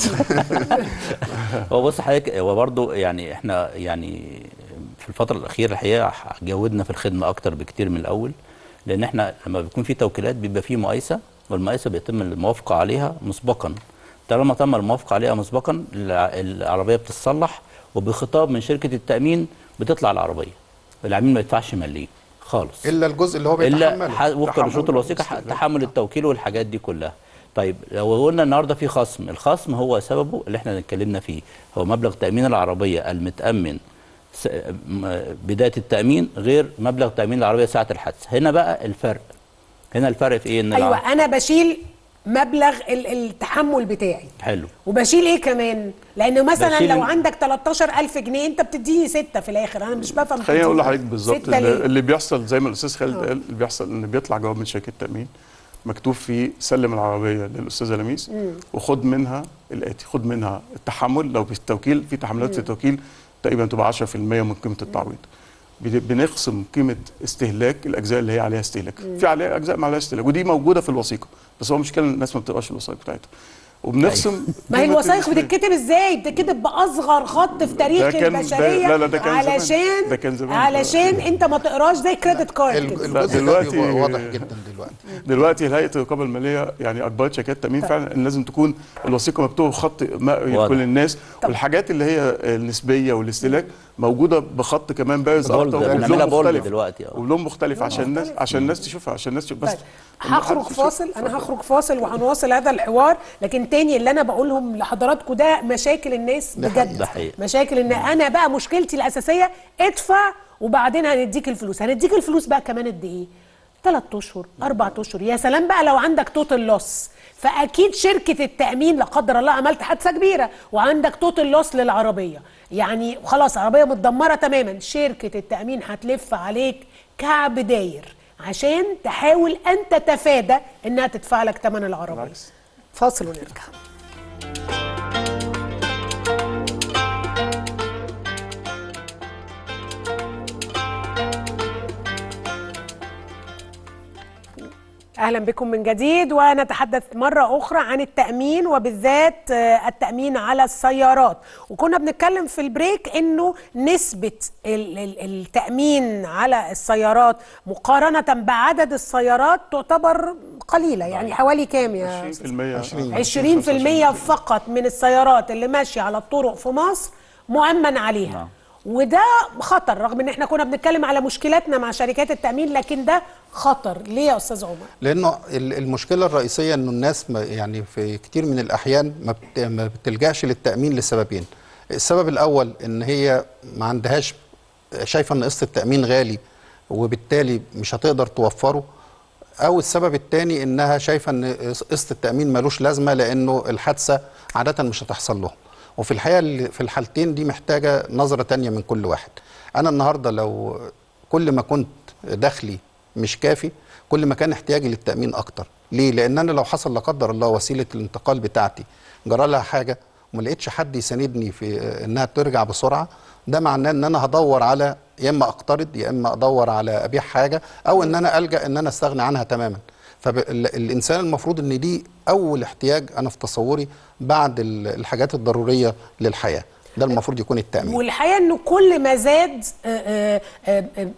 بقى هو بص حضرتك هو برضه يعني احنا يعني في الفتره الاخيره الحقيقه جودنا في الخدمه اكتر بكتير من الاول لان احنا لما بيكون في توكيلات بيبقى في مقايسه والمقايسه بيتم الموافقه عليها مسبقا طالما تم الموافقه عليها مسبقا الع- العربيه بتتصلح وبخطاب من شركه التامين بتطلع العربيه العميل ما يدفعش مليم خالص الا الجزء اللي هو الا بيتحمله ح- وفق تحمل لشروط الوثيقه ح- والاستهلاك. تحمل التوكيل والحاجات دي كلها طيب لو قلنا النهارده في خصم الخصم هو سببه اللي احنا اتكلمنا فيه هو مبلغ تامين العربيه المتامن س- م- بدايه التامين غير مبلغ تامين العربيه ساعه الحادثه هنا بقى الفرق هنا الفرق في ايه ان ايوه الع- انا بشيل مبلغ ال- التحمل بتاعي حلو وبشيل ايه كمان لان مثلا بشيل لو ال- عندك 13000 جنيه انت بتديني ستة في الاخر انا مش بفهم خليني اقول كتير. لحضرتك بالظبط ستة اللي, ليه؟ اللي بيحصل زي ما الاستاذ خالد قال اللي بيحصل ان بيطلع جواب من شركه تامين مكتوب فيه سلم العربيه للاستاذه لميس وخد منها الاتي خد منها التحمل لو في التوكيل في تحملات في التوكيل تقريبا تبقى 10% من قيمه التعويض بن- بنقسم قيمه استهلاك الاجزاء اللي هي عليها استهلاك في عليها اجزاء ما عليها استهلاك ودي موجوده في الوثيقه بس هو مشكله إن الناس ما بتقراش الوثائق بتاعتها وبنقسم ما هي قيمة الوثائق الاستهلاك. بتتكتب ازاي بتتكتب باصغر خط في تاريخ ده كان- ده- البشريه لا، لا، ده كان زمان. علشان ده كان زمان. علشان انت ما تقراش زي كريدت كارد الج- كده الجزء ده دلوقتي- بيبقى واضح جدا دلوقتي دلوقتي هيئه الرقابه الماليه يعني اجبرت شركات التامين فعلا ان لازم تكون الوثيقه مكتوبه بخط مقري واضح. لكل الناس طب. والحاجات اللي هي النسبيه والاستهلاك موجوده بخط كمان بارز بولد، اكتر بنعملها وبلون بولد مختلف دلوقتي، اه. وبلون مختلف عشان الناس عشان الناس تشوفها عشان الناس تشوف بس طيب هخرج محدش فاصل يشوف. انا هخرج فاصل وهنواصل هذا الحوار لكن تاني اللي انا بقولهم لحضراتكم ده مشاكل الناس ده بجد حقيقي. ده حقيقي. مشاكل ان انا بقى مشكلتي الاساسيه ادفع وبعدين هنديك الفلوس هنديك الفلوس بقى كمان قد ايه ثلاث اشهر اربع اشهر يا سلام بقى لو عندك توتال لوس فاكيد شركه التامين لا قدر الله عملت حادثه كبيره وعندك توتال لوس للعربيه يعني خلاص عربيه متدمره تماما شركه التامين هتلف عليك كعب داير عشان تحاول ان تتفادى انها تدفع لك ثمن العربيه بالعكس. فاصل ونرجع اهلا بكم من جديد ونتحدث مره اخرى عن التامين وبالذات آه، التامين على السيارات وكنا بنتكلم في البريك انه نسبه ال- ال- التامين على السيارات مقارنه بعدد السيارات تعتبر قليله يعني حوالي كام يا 20% 20% فقط من السيارات اللي ماشيه على الطرق في مصر مؤمن عليها نعم. وده خطر رغم ان احنا كنا بنتكلم على مشكلاتنا مع شركات التامين لكن ده خطر ليه يا استاذ عمر لانه ال- المشكله الرئيسيه انه الناس ما يعني في كتير من الاحيان ما بت- ما بتلجاش للتامين لسببين السبب الاول ان هي ما عندهاش شايفه ان قسط التامين غالي وبالتالي مش هتقدر توفره او السبب الثاني انها شايفه ان قسط التامين ملوش لازمه لانه الحادثه عاده مش هتحصل لهم وفي الحقيقه اللي في الحالتين دي محتاجه نظره تانية من كل واحد انا النهارده لو كل ما كنت دخلي مش كافي كل ما كان احتياجي للتامين اكتر ليه لان انا لو حصل لا قدر الله وسيله الانتقال بتاعتي جرى لها حاجه وما لقيتش حد يساندني في انها ترجع بسرعه ده معناه ان انا هدور على يا اما اقترض يا اما ادور على ابيع حاجه او ان انا الجا ان انا استغنى عنها تماما فالانسان المفروض ان دي اول احتياج انا في تصوري بعد ال- الحاجات الضروريه للحياه ده المفروض يكون التامين والحقيقه انه كل ما زاد آه، آه، آه، آه،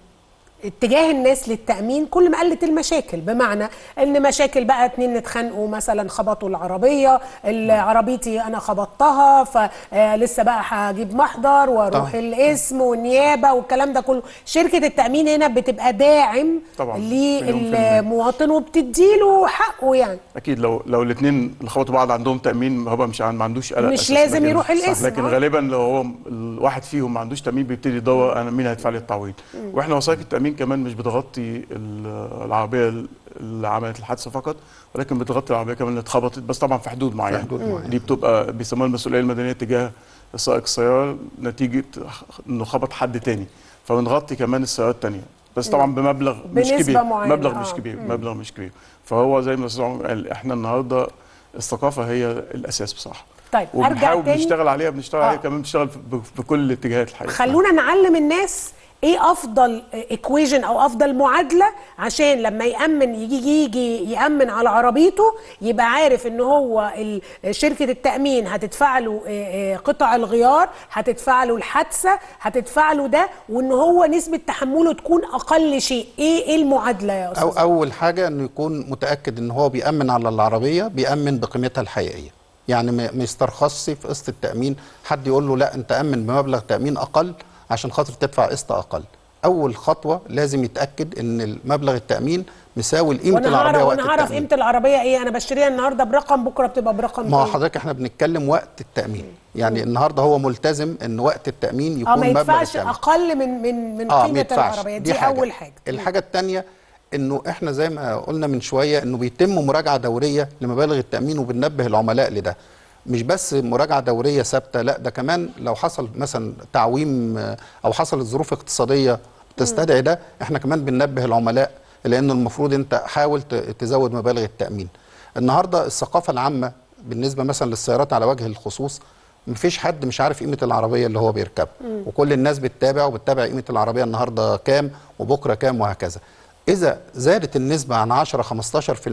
اتجاه الناس للتأمين كل ما قلت المشاكل بمعنى ان مشاكل بقى اتنين اتخانقوا مثلا خبطوا العربية عربيتي انا خبطتها فلسه بقى هجيب محضر واروح طبعا. الاسم والنيابة والكلام ده كله شركة التأمين هنا بتبقى داعم طبعا، مليون في المية. للمواطن وبتديله حقه يعني اكيد لو لو الاثنين اللي خبطوا بعض عندهم تامين هو مش عن- ما عندوش قلق مش أساساً. لازم لكن- يروح القسم، لكن آه. غالبا لو هو الواحد فيهم ما عندوش تامين بيبتدي يدور انا مين هيدفع لي التعويض واحنا وثائق التامين كمان مش بتغطي ال- العربيه اللي عملت الحادثه فقط ولكن بتغطي العربيه كمان اللي اتخبطت بس طبعا في حدود معينه حدود معينة. دي بتبقى بيسموها المسؤوليه المدنيه تجاه سائق السياره نتيجه انه خبط حد تاني فبنغطي كمان السيارات التانيه بس طبعا بمبلغ مش بنسبة كبير معينة، مبلغ آه. مش كبير مبلغ مش كبير فهو زي ما الاستاذ عمر قال احنا النهارده الثقافه هي الاساس بصراحه طيب ارجع وبنحاول تاني بنشتغل عليها بنشتغل آه. عليها كمان بنشتغل في- ب- في كل اتجاهات الحياه خلونا نعلم الناس ايه افضل ايكويجن او افضل معادله عشان لما يامن يجي يجي يامن على عربيته يبقى عارف ان هو ال- شركه التامين هتدفع له آه، آه، قطع الغيار هتدفع له الحادثه هتدفع له ده وان هو نسبه تحمله تكون اقل شيء ايه ايه المعادله يا استاذ أو أول حاجة إنه يكون متأكد إن هو بيأمن على العربية بيأمن بقيمتها الحقيقية يعني ما ما يسترخصش في قسط التأمين حد يقول له لا أنت أمن بمبلغ تأمين أقل عشان خاطر تدفع قسط أقل أول خطوة لازم يتأكد إن المبلغ التأمين مساوي لقيمة وانا العربية هعرف وقت وانا هعرف التأمين قيمه العربيه ايه انا بشتريها النهارده برقم بكره بتبقى برقم ما هو تاني. حضرتك احنا بنتكلم وقت التأمين يعني النهارده هو ملتزم ان وقت التأمين يكون اه ما مبلغ يدفعش التأمين اقل من من من اه ما قيمه يدفعش العربيه دي, اول حاجه الحاجه الثانيه انه احنا زي ما قلنا من شويه انه بيتم مراجعه دوريه لمبالغ التامين وبننبه العملاء لده مش بس مراجعه دوريه ثابته لا ده كمان لو حصل مثلا تعويم آه، او حصلت ظروف اقتصاديه تستدعي ده احنا كمان بننبه العملاء لانه المفروض انت حاول ت- تزود مبالغ التامين النهارده الثقافه العامه بالنسبه مثلا للسيارات على وجه الخصوص مفيش حد مش عارف قيمه العربيه اللي هو بيركبها وكل الناس بتتابع وبتتابع قيمه العربيه النهارده كام وبكره كام وهكذا اذا زادت النسبه عن 10 15%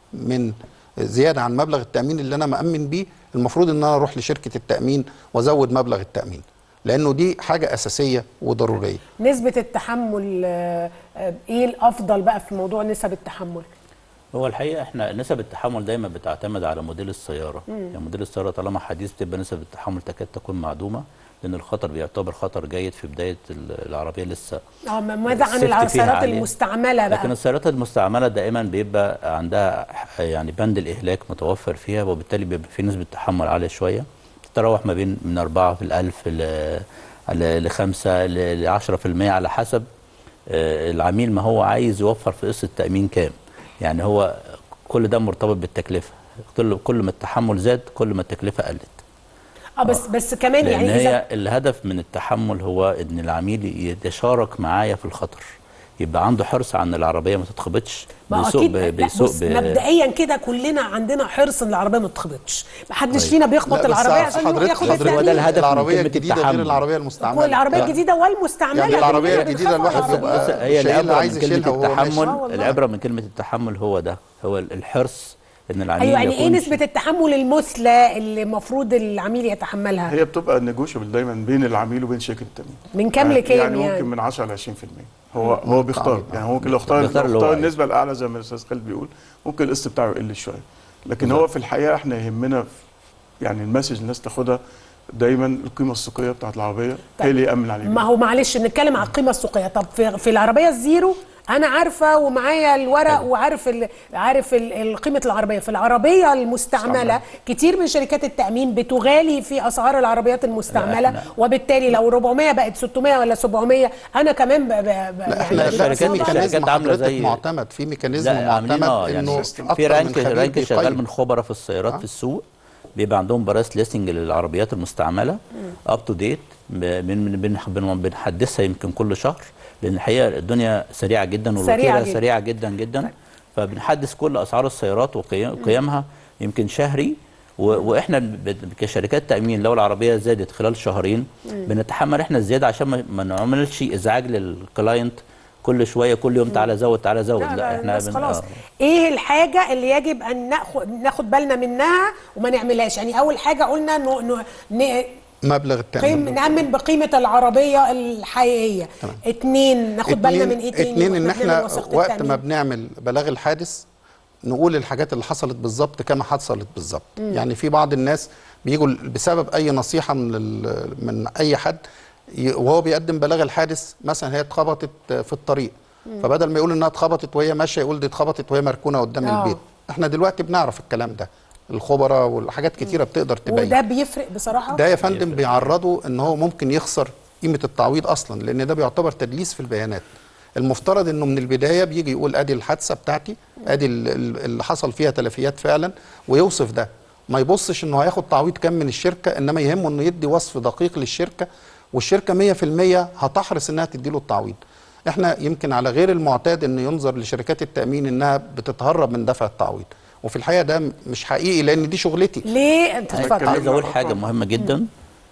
من زياده عن مبلغ التامين اللي انا مامن بيه المفروض ان انا اروح لشركه التامين وازود مبلغ التامين لانه دي حاجه اساسيه وضروريه نسبة التحمل آه، آه، ايه الافضل بقى في موضوع نسب التحمل؟ هو الحقيقه احنا نسب التحمل دايما بتعتمد على موديل السياره يعني موديل السياره طالما حديث بتبقى نسب التحمل تكاد تكون معدومه لان الخطر بيعتبر خطر جيد في بدايه ال- العربيه لسه اه ما- ماذا عن السيفتي فيها السيارات عالية. المستعمله لكن بقى؟ السيارات المستعمله دائما بيبقى عندها ح- يعني بند الاهلاك متوفر فيها وبالتالي بيبقى في نسبه تحمل عاليه شويه تتراوح ما بين من 4 في الألف ل 5 ل 10% على حسب آه، العميل ما هو عايز يوفر في قسط التامين كام يعني هو كل ده مرتبط بالتكلفه كل كل ما التحمل زاد كل ما التكلفه قلت اه بس بس كمان لان يعني هي اذا الهدف من التحمل هو ان العميل يتشارك معايا في الخطر يبقى عنده حرص عن العربيه ما تتخبطش ما بيسوق اكيد ب- لا بيسوق بص ب- مبدئيا كده كلنا عندنا حرص ان العربيه ما تتخبطش ما حدش طيب. فينا بيخبط لا، بس العربيه عشان يروح حضرتك ياخد حضرتك هو ده التأمين الهدف من العربيه كلمة الجديده غير التحمل. العربيه المستعمله العربيه لا. الجديده والمستعمله يعني العربية كلنا الجديدة بنخاف على الواحد العربية. يبقى بص، هي شايلها العبره عايز من كلمه يشيلها وهو ماشي. التحمل آه والله. العبره من كلمه التحمل هو ده هو الحرص ان العميل ايوه يعني ايه يكون نسبه التحمل المثلى اللي المفروض العميل يتحملها؟ هي بتبقى نيجوشيبل دايما بين العميل وبين شركه التامين من كام يعني- لكام يعني يعني؟ ممكن من 10 ل 20% هو هو بيختار طبعاً. يعني هو ممكن لو اختار بيختار لو اللي هو اختار عايزه. النسبه الاعلى زي ما الاستاذ خالد بيقول ممكن القسط بتاعه يقل شويه لكن هو في الحقيقه احنا يهمنا يعني المسج الناس تاخدها دايما القيمه السوقيه بتاعت العربيه طيب. هي اللي يامن عليها ما هو معلش نتكلم على القيمه السوقيه طب في, في العربيه الزيرو انا عارفه ومعايا الورق وعارف ال عارف ال- ال- قيمه العربيه في العربيه المستعمله مستعملة. كتير من شركات التامين بتغالي في اسعار العربيات المستعمله لا، إحنا- وبالتالي لو 400 بقت 600 ولا 700 انا كمان ب ب ب لا احنا يعني لا الشركات- في بصعب. ميكانيزم الشركات عاملة حضرتك زي- معتمد في ميكانيزم لا عاملين معتمد اه انه يعني أكتر في من رانك خبير رانك شغال بيقيم. من خبراء في السيارات آه. في السوق بيبقى عندهم براس ليستنج للعربيات المستعمله اب تو ديت بنحدثها يمكن كل شهر لان الحقيقه الدنيا سريعه جدا سريعة والوتيره جداً. سريعه جدا جدا فبنحدث كل اسعار السيارات وقيمها يمكن شهري و- واحنا ب- كشركات تامين لو العربيه زادت خلال شهرين بنتحمل احنا الزياده عشان ما- ما نعملش ازعاج للكلاينت كل كل شويه كل يوم تعالى زود تعالى زود لا, لا, لا احنا الناس بن- خلاص آه. ايه الحاجه اللي يجب ان ناخد ناخد بالنا منها وما نعملهاش يعني اول حاجه قلنا انه إنه ن- مبلغ قيم التامين نأمن بقيمة العربية الحقيقية اتنين ناخد بالنا من ايه تاني اتنين ان وإحنا احنا بنعمل وثيقة وقت التأمين؟ ما بنعمل بلاغ الحادث نقول الحاجات اللي حصلت بالظبط كما حصلت بالظبط يعني في بعض الناس بيجوا بسبب اي نصيحه من ال- من اي حد ي- وهو بيقدم بلاغ الحادث مثلا هي اتخبطت في الطريق فبدل ما يقول انها اتخبطت وهي ماشيه يقول دي اتخبطت وهي مركونه قدام آه. البيت احنا دلوقتي بنعرف الكلام ده الخبراء والحاجات كتيره بتقدر تبين وده بيفرق بصراحة ده يا فندم بيعرضه ان هو ممكن يخسر قيمه التعويض اصلا لان ده بيعتبر تدليس في البيانات المفترض انه من البدايه بيجي يقول ادي الحادثه بتاعتي ادي ال- ال- اللي حصل فيها تلفيات فعلا ويوصف ده ما يبصش انه هياخد تعويض كام من الشركه انما يهمه انه يدي وصف دقيق للشركه والشركه 100% هتحرص انها تدي له التعويض احنا يمكن على غير المعتاد ان ينظر لشركات التامين انها بتتهرب من دفع التعويض وفي الحقيقه ده مش حقيقي لان دي شغلتي ليه انت أنا اتفضل عايز اقول مع حاجه الأرقام. مهمه جدا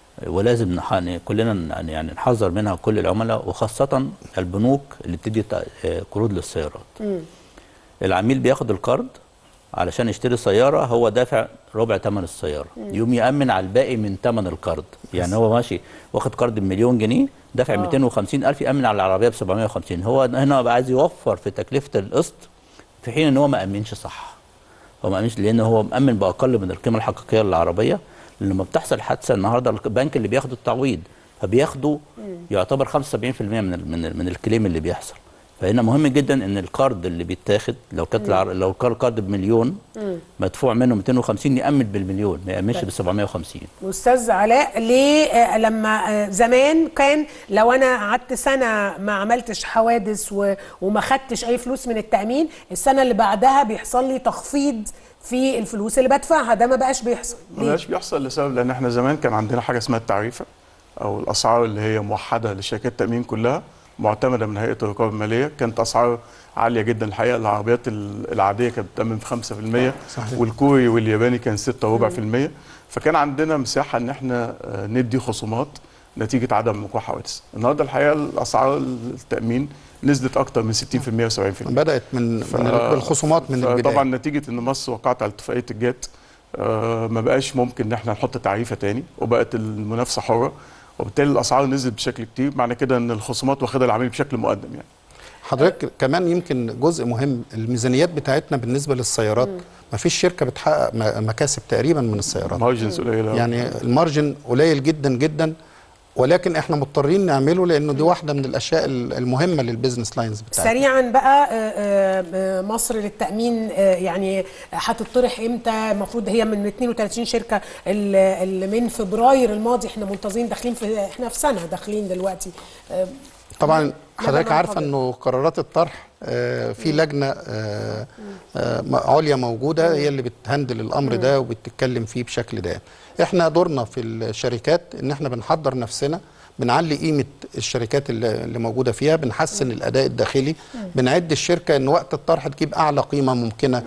ولازم نح- كلنا ن- يعني نحذر منها كل العملاء وخاصه البنوك اللي بتدي تع- آه، قروض للسيارات العميل بياخد القرض علشان يشتري سياره هو دافع ربع ثمن السياره يوم يامن على الباقي من ثمن القرض يعني هو ماشي واخد قرض بمليون جنيه دافع 250 الف يامن على العربيه ب 750 هو هنا بقى عايز يوفر في تكلفه القسط في حين ان هو ما امنش صح هو ما امنش لان هو مامن باقل من القيمه الحقيقيه للعربيه لما بتحصل حادثه النهارده البنك اللي بياخد التعويض فبياخده يعتبر 75% من ال من, ال من الكليم اللي بيحصل فهنا مهم جدا ان القرض اللي بيتاخد لو كانت العر... لو كان القرض بمليون مدفوع منه 250 يامن بالمليون ما يامنش ب 750 استاذ علاء ليه آه، لما آه، زمان كان لو انا قعدت سنه ما عملتش حوادث و- وما خدتش اي فلوس من التامين السنه اللي بعدها بيحصل لي تخفيض في الفلوس اللي بدفعها ده ما بقاش بيحصل ما ليه بقاش بيحصل لسبب لان احنا زمان كان عندنا حاجه اسمها التعريفه او الاسعار اللي هي موحده لشركات التامين كلها معتمده من هيئه الرقابه الماليه كانت اسعار عاليه جدا الحقيقه العربيات ال- العاديه كانت بتامن في 5% صحيح. والكوري والياباني كان 6 وربع في المية فكان عندنا مساحه ان احنا آه، ندي خصومات نتيجه عدم وقوع حوادث النهارده الحقيقه الاسعار التامين نزلت اكتر من 60% و70% بدات من, من ال- بالخصومات من البدايه طبعا نتيجه ان مصر وقعت على اتفاقيه الجات آه، ما بقاش ممكن ان احنا نحط تعريفه تاني وبقت المنافسه حره وبالتالي الاسعار نزلت بشكل كتير معنى كده ان الخصومات واخدها العميل بشكل مقدم يعني حضرتك كمان يمكن جزء مهم الميزانيات بتاعتنا بالنسبه للسيارات ما فيش شركه بتحقق م- مكاسب تقريبا من السيارات مارجنز قليله يعني المارجن قليل جدا جدا ولكن احنا مضطرين نعمله لانه دي واحده من الاشياء ال- المهمه للبيزنس لاينز بتاعتنا سريعا بقى آه، آه، آه، مصر للتامين آه، يعني هتطرح امتى المفروض هي من 32 شركه اللي اللي من فبراير الماضي احنا منتظرين داخلين في احنا في سنه داخلين دلوقتي آه، طبعا حضرتك ماذا عارفه ننتظر؟ انه قرارات الطرح آه، في لجنه آه، آه، م- عليا موجوده هي اللي بتهندل الامر ده وبتتكلم فيه بشكل دائم احنا دورنا في الشركات ان احنا بنحضر نفسنا بنعلي قيمه الشركات اللي اللي موجوده فيها بنحسن الاداء الداخلي بنعد الشركه ان وقت الطرح تجيب اعلى قيمه ممكنه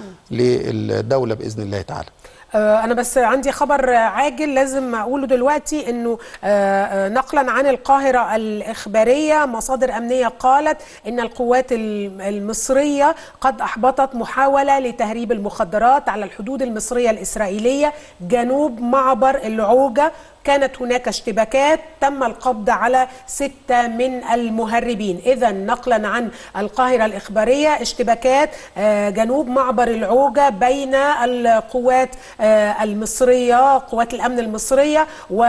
للدوله باذن الله تعالى آه، أنا بس عندي خبر آه، عاجل لازم أقوله دلوقتي إنه آه، آه، نقلا عن القاهرة الإخبارية مصادر أمنية قالت إن القوات الم- المصرية قد أحبطت محاولة لتهريب المخدرات على الحدود المصرية الإسرائيلية جنوب معبر العوجة كانت هناك اشتباكات تم القبض على ستة من المهربين إذا نقلا عن القاهرة الإخبارية اشتباكات آه، جنوب معبر العوجة بين القوات آه، المصرية قوات الأمن المصرية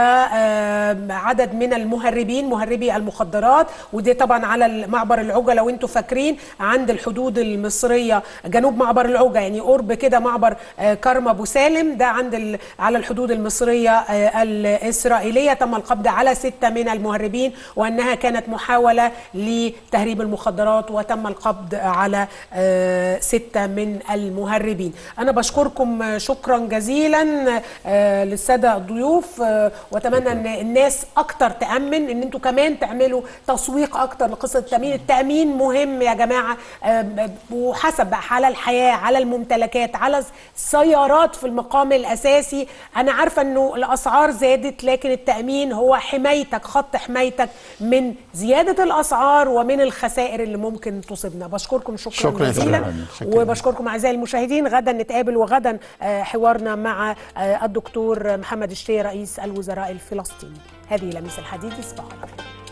وعدد من المهربين مهربي المخدرات ودي طبعا على معبر العوجة لو انتم فاكرين عند الحدود المصرية جنوب معبر العوجة يعني قرب كده معبر آه، كرم أبو سالم ده عند ال- على الحدود المصرية آه، الإسرائيلية تم القبض على ستة من المهربين وأنها كانت محاولة لتهريب المخدرات وتم القبض على آه، ستة من المهربين أنا بشكركم آه، شكرا جزيلا آه، للسادة الضيوف آه، وأتمنى أن الناس أكتر تأمن أن أنتوا كمان تعملوا تسويق أكتر لقصة التأمين التأمين مهم يا جماعة آه، وحسب بقى على الحياة على الممتلكات على السيارات في المقام الأساسي أنا عارفة أنه الأسعار زادت زيت لكن التامين هو حمايتك خط حمايتك من زياده الاسعار ومن الخسائر اللي ممكن تصيبنا بشكركم شكرا, شكراً يا جزيلا فندم. شكراً. وبشكركم اعزائي المشاهدين غدا نتقابل وغدا آه، حوارنا مع آه، الدكتور محمد الشتي رئيس الوزراء الفلسطيني هذه لميس الحديد صباح الخير